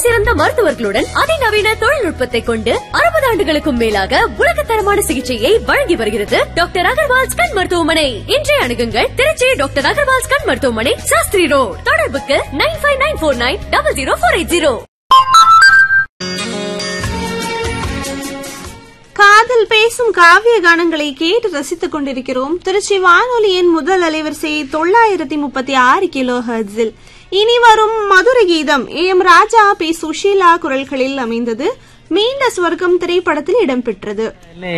சிறந்த மருத்துவர்களுடன் அதிநவீன தொழில்நுட்பத்தை கொண்டு அறுபது ஆண்டுகளுக்கும் மேலாக உலகத்தரமான சிகிச்சையை வழங்கி வருகிறது டாக்டர் அகர்வால்ஸ் கண் மருத்துவமனை இன்றைய அணுகுங்கள் திருச்சி டாக்டர் அகர்வால்ஸ் கண் மருத்துவமனை சாஸ்திரி ரோட் தொடர்புக்கு nine five nine four nine double zero four eight zero காதல் பேசும் காவிய கானங்களை கேட்டு ரசித்துக் கொண்டிருக்கிறோம் திருச்சி வானொலியின் முதல் அலைவரிசை தொள்ளாயிரத்தி முப்பத்தி ஆறு கிலோ ஹர்ட்ஸில் இனி வரும் மதுர கீதம் A M Raja P Susheela குரல்களில் அமைந்தது மீண்ட ஸ்வர்க்கம் திரைப்படத்தில் இடம்பெற்றது